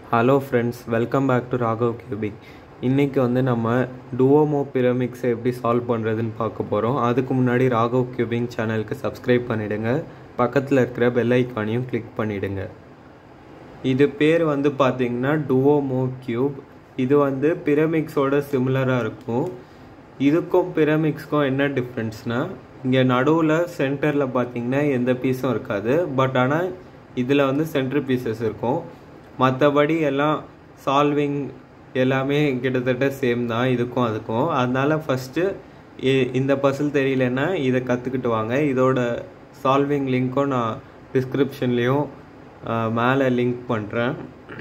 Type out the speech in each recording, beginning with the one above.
hello friends welcome back to Raghav cubic இன்றைக்கி வந்து நம்ம டுவோமோ பிரமிக்ஸை எப்படி சால்வ் பண்ணுறதுன்னு பார்க்க போகிறோம் அதுக்கு முன்னாடி ராகவ் கியூபிங் சேனலுக்கு சப்ஸ்கிரைப் பண்ணிவிடுங்க பக்கத்தில் இருக்கிற பெல் ஐக்கானையும் கிளிக் பண்ணிவிடுங்க இது பேர் வந்து பார்த்தீங்கன்னா டுவோமோ கியூப் இது வந்து பிரமிக்ஸோட சிமிலராக இருக்கும் இதுக்கும் பிரமிக்ஸ்க்கும் என்ன டிஃப்ரென்ஸ்னால் இங்கே நடுவில் சென்டரில் பார்த்தீங்கன்னா எந்த பீஸும் இருக்காது பட் ஆனால் இதில் வந்து சென்டர் பீசஸ் இருக்கும் மற்றபடி எல்லாம் சால்விங் எல்லாமே கிட்டத்தட்ட சேம் தான் இதுக்கும் அதுக்கும் அதனால ஃபஸ்ட்டு இந்த பசில் தெரியலன்னா இதை கற்றுக்கிட்டு வாங்க இதோட சால்விங் லிங்க்கும் நான் டிஸ்கிரிப்ஷன்லேயும் மேலே லிங்க் பண்ணுறேன்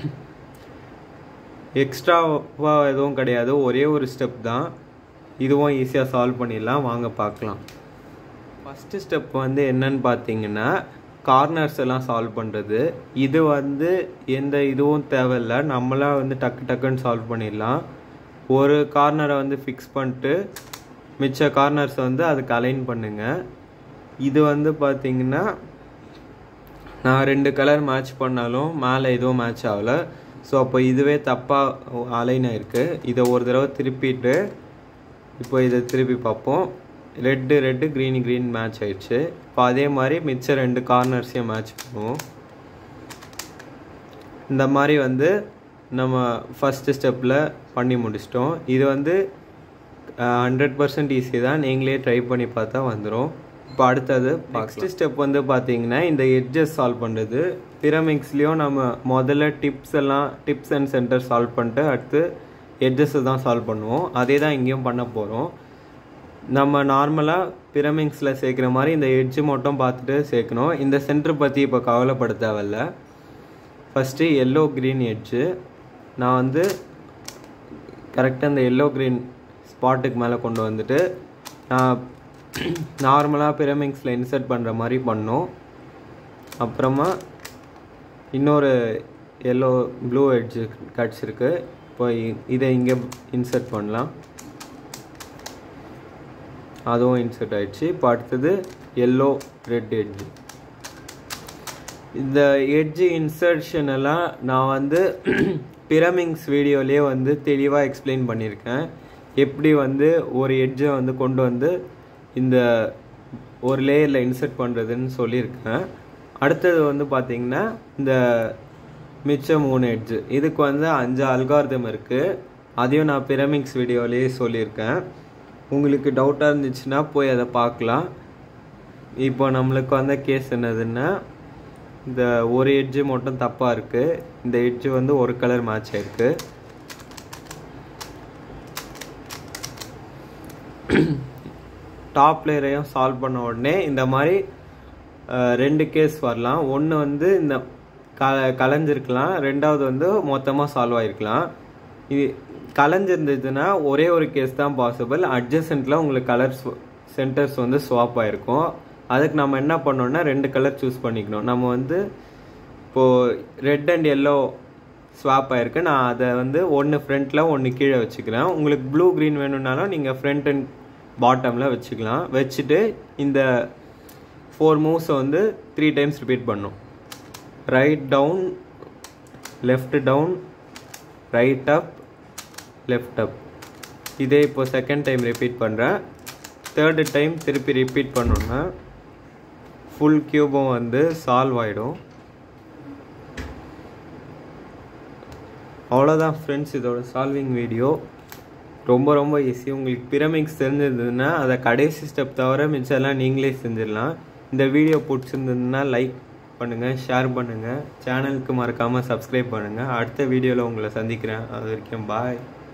எக்ஸ்ட்ராவாக எதுவும் கிடையாது ஒரே ஒரு ஸ்டெப் தான் இதுவும் ஈஸியாக சால்வ் பண்ணிடலாம் வாங்க பார்க்கலாம் ஃபஸ்ட்டு ஸ்டெப் வந்து என்னன்னு பார்த்தீங்கன்னா கார்னர்ஸ் எல்லாம் சால்வ் பண்ணுறது இது வந்து எந்த இதுவும் தேவையில்ல நம்மளா வந்து டக்கு டக்குன்னு சால்வ் பண்ணிடலாம் ஒரு கார்னரை வந்து ஃபிக்ஸ் பண்ணிட்டு மிச்ச கார்னர்ஸ் வந்து அதுக்கு அலைன் பண்ணுங்க இது வந்து பார்த்தீங்கன்னா நான் ரெண்டு கலர் மேட்ச் பண்ணாலும் மேலே எதுவும் மேட்ச் ஆகலை ஸோ அப்போ இதுவே தப்பாக அலைன் ஆயிருக்கு இதை ஒரு தடவை திருப்பிட்டு இப்போ இதை திருப்பி பார்ப்போம் red red green green match ஆயிடுச்சு இப்போ அதே மாதிரி மிச்சம் ரெண்டு கார்னர்ஸையும் மேட்ச் பண்ணுவோம் இந்த மாதிரி வந்து நம்ம ஃபஸ்ட்டு ஸ்டெப்பில் பண்ணி முடிச்சிட்டோம் இது வந்து ஹண்ட்ரட் பர்சன்ட் ஈஸி தான் நீங்களே ட்ரை பண்ணி பார்த்தா வந்துடும் இப்போ அடுத்தது நெக்ஸ்ட் ஸ்டெப் வந்து பார்த்தீங்கன்னா இந்த எட்ஜஸ் சால்வ் பண்ணுறது பிரமிக்ஸ்லேயும் நம்ம முதல்ல டிப்ஸ் எல்லாம் டிப்ஸ் அண்ட் சென்டர் சால்வ் பண்ணிட்டு அடுத்து எட்ஜஸை தான் சால்வ் பண்ணுவோம் அதே தான் இங்கேயும் பண்ண போகிறோம் நம்ம நார்மலாக பிரமிங்ஸில் சேர்க்குற மாதிரி இந்த எட்ஜு மட்டும் பார்த்துட்டு சேர்க்கணும் இந்த சென்டர் பற்றி இப்போ கவலைப்பட தேவையில்ல ஃபஸ்ட்டு எல்லோ க்ரீன் எட்ஜு நான் வந்து கரெக்டாக இந்த எல்லோ க்ரீன் ஸ்பாட்டுக்கு மேலே கொண்டு வந்துட்டு நான் நார்மலாக பிரமிங்ஸில் இன்சர்ட் பண்ணுற மாதிரி பண்ணோம் அப்புறமா இன்னொரு எல்லோ ப்ளூ எட்ஜு கிடச்சிருக்கு இப்போ இதை இங்கே இன்சர்ட் பண்ணலாம் அதுவும் இன்சர்ட் ஆயிடுச்சு இப்போ அடுத்தது எல்லோ ரெட் எட்ஜு இந்த எட்ஜு இன்சர்ஷன் எல்லாம் நான் வந்து பிரமிங்ஸ் வீடியோலேயே வந்து தெளிவாக எக்ஸ்பிளைன் பண்ணியிருக்கேன் எப்படி வந்து ஒரு எட்ஜை வந்து கொண்டு வந்து இந்த ஒரு லேயரில் இன்சர்ட் பண்ணுறதுன்னு சொல்லியிருக்கேன் அடுத்தது வந்து பார்த்திங்கன்னா இந்த மிச்சம் மூணு எட்ஜு இதுக்கு வந்து அஞ்சு அல்கார்தம் இருக்குது அதையும் நான் பிரமிக்ஸ் வீடியோலேயே சொல்லியிருக்கேன் உங்களுக்கு டவுட்டாக இருந்துச்சுன்னா போய் அதை பார்க்கலாம் இப்போ நம்மளுக்கு வந்த கேஸ் என்னதுன்னா இந்த ஒரு எட்ஜு மட்டும் தப்பாக இருக்குது இந்த எட்ஜு வந்து ஒரு கலர் மேட்ச் ஆயிருக்கு டாப் லேயரையும் சால்வ் பண்ண உடனே இந்த மாதிரி ரெண்டு கேஸ் வரலாம் ஒன்று வந்து இந்த க கலைஞ்சிருக்கலாம் ரெண்டாவது வந்து மொத்தமாக சால்வ் ஆகிருக்கலாம் இது கலைஞ்சிருந்ததுன்னா ஒரே ஒரு கேஸ் தான் பாசிபிள் அட்ஜசன்ட்டில் உங்களுக்கு கலர்ஸ் சென்டர்ஸ் வந்து ஸ்வாப் ஆகிருக்கும் அதுக்கு நம்ம என்ன பண்ணோம்னா ரெண்டு கலர் சூஸ் பண்ணிக்கணும் நம்ம வந்து இப்போது ரெட் அண்ட் எல்லோ ஸ்வாப் ஆகிருக்கு நான் அதை வந்து ஒன்று ஃப்ரண்ட்டில் ஒன்று கீழே வச்சுக்கிறேன் உங்களுக்கு ப்ளூ க்ரீன் வேணும்னாலும் நீங்கள் ஃப்ரண்ட் அண்ட் பாட்டமில் வச்சுக்கலாம் வச்சுட்டு இந்த ஃபோர் மூவ்ஸை வந்து த்ரீ டைம்ஸ் ரிப்பீட் பண்ணும் right down left down right up left up இதே இப்போ செகண்ட் டைம் ரிப்பீட் பண்ணுறேன் தேர்டு டைம் திருப்பி ரிப்பீட் பண்ணோன்னா ஃபுல் க்யூபும் வந்து சால்வ் ஆகிடும் அவ்வளோதான் ஃப்ரெண்ட்ஸ் இதோட சால்விங் வீடியோ ரொம்ப ரொம்ப ஈஸி உங்களுக்கு பிரமிக்ஸ் தெரிஞ்சிருந்ததுன்னா அதை கடைசி ஸ்டெப் தவிர மிச்சம் எல்லாம் நீங்களே செஞ்சிடலாம் இந்த வீடியோ பிடிச்சிருந்ததுன்னா லைக் பண்ணுங்கள் ஷேர் பண்ணுங்கள் சேனலுக்கு மறக்காமல் சப்ஸ்கிரைப் பண்ணுங்கள் அடுத்த வீடியோவில் உங்களை சந்திக்கிறேன் அது வரைக்கும் பாய்